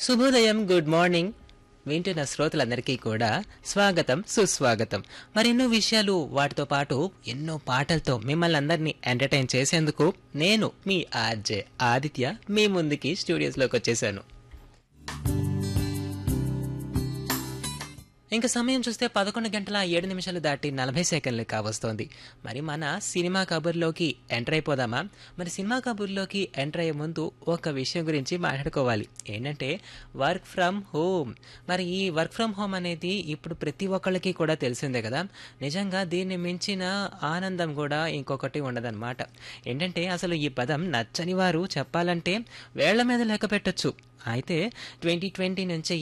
శుభోదయం good morning వింటున్న శ్రోతలందరికీ కూడా స్వాగతం సుస్వాగతం మరెన్నో విషయాలు వాటితో పాటు ఎన్నో పాటలతో మిమ్మల్ని అందరినీ ఎంటర్టైన్ చేసేందుకు నేను మీ ఆర్జే ఆదిత్య మీ ముందుకి స్టూడియోస్లోకి వచ్చేసాను ఇంకా సమయం చూస్తే పదకొండు గంటల ఏడు నిమిషాలు దాటి నలభై సెకండ్లు కావస్తోంది మరి మన సినిమా కబుర్లోకి ఎంటర్ అయిపోదామా మరి సినిమా కబుర్లోకి ఎంటర్ అయ్యే ముందు ఒక విషయం గురించి మాట్లాడుకోవాలి ఏంటంటే వర్క్ ఫ్రమ్ హోమ్ మరి ఈ వర్క్ ఫ్రమ్ హోమ్ అనేది ఇప్పుడు ప్రతి ఒక్కళ్ళకి కూడా తెలిసిందే కదా నిజంగా దీన్ని మించిన ఆనందం కూడా ఇంకొకటి ఉండదన్నమాట ఏంటంటే అసలు ఈ పదం నచ్చని వారు చెప్పాలంటే వేళ్ల మీద లెక్క పెట్టొచ్చు అయితే ట్వంటీ ట్వంటీ నుంచి